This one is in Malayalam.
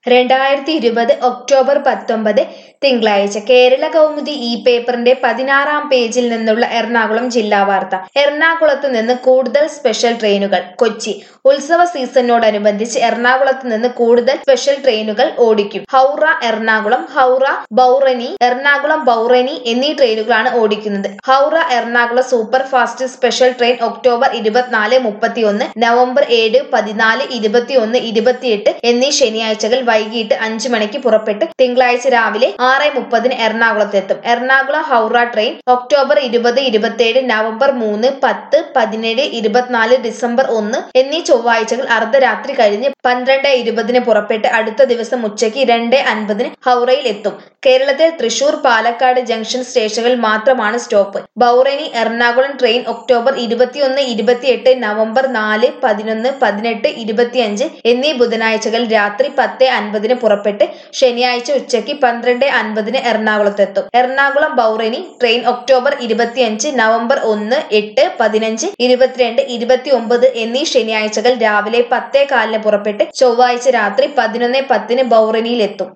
രണ്ടായിരത്തി ഇരുപത് ഒക്ടോബർ പത്തൊമ്പത് തിങ്കളാഴ്ച കേരള കൗമുദി ഈ പേപ്പറിന്റെ പതിനാറാം പേജിൽ നിന്നുള്ള എറണാകുളം ജില്ലാ വാർത്ത എറണാകുളത്ത് നിന്ന് കൂടുതൽ സ്പെഷ്യൽ ട്രെയിനുകൾ കൊച്ചി ഉത്സവ സീസണിനോടനുബന്ധിച്ച് എറണാകുളത്ത് നിന്ന് കൂടുതൽ സ്പെഷ്യൽ ട്രെയിനുകൾ ഓടിക്കും ഹൗറ എറണാകുളം ഹൗറ ബൗറനി എറണാകുളം ബൗറനി എന്നീ ട്രെയിനുകളാണ് ഓടിക്കുന്നത് Howrah Ernakulam super fast special train October ഇരുപത്തിനാല് മുപ്പത്തിയൊന്ന് നവംബർ ഏഴ് പതിനാല് ഇരുപത്തിയൊന്ന് ഇരുപത്തിയെട്ട് എന്നീ ശനിയാഴ്ചകൾ വൈകിട്ട് അഞ്ചു മണിക്ക് പുറപ്പെട്ട് തിങ്കളാഴ്ച രാവിലെ ആറ് മുപ്പതിന് എറണാകുളത്തെത്തും എറണാകുളം ഹൗറ ട്രെയിൻ ഒക്ടോബർ ഇരുപത് ഇരുപത്തിയേഴ് നവംബർ മൂന്ന് പത്ത് പതിനേഴ് ഇരുപത്തിനാല് ഡിസംബർ ഒന്ന് എന്നീ ചൊവ്വാഴ്ചകൾ അർദ്ധരാത്രി കഴിഞ്ഞ് പന്ത്രണ്ട് ഇരുപതിന് പുറപ്പെട്ട് അടുത്ത ദിവസം ഉച്ചയ്ക്ക് രണ്ട് അൻപതിന് ഹൗറയിൽ എത്തും കേരളത്തിൽ തൃശൂർ പാലക്കാട് ജംഗ്ഷൻ സ്റ്റേഷനുകളിൽ മാത്രമാണ് stop Barauni Ernakulam train October ഇരുപത്തിയൊന്ന് ഇരുപത്തിയെട്ട് നവംബർ നാല് പതിനൊന്ന് പതിനെട്ട് ഇരുപത്തിയഞ്ച് എന്നീ ബുധനാഴ്ചകൾ രാത്രി പത്ത് അൻപതിന് പുറപ്പെട്ട് ശനിയാഴ്ച ഉച്ചയ്ക്ക് പന്ത്രണ്ട് അൻപതിന് എറണാകുളത്തെത്തും എറണാകുളം ബൗറനി ട്രെയിൻ ഒക്ടോബർ ഇരുപത്തിയഞ്ച് നവംബർ ഒന്ന് എട്ട് പതിനഞ്ച് ഇരുപത്തിരണ്ട് ഇരുപത്തി ഒമ്പത് എന്നീ ശനിയാഴ്ചകൾ രാവിലെ പത്തേ കാലിന് പുറപ്പെട്ട് ചൊവ്വാഴ്ച രാത്രി പതിനൊന്ന് പത്തിന് ബൗറനിയിലെത്തും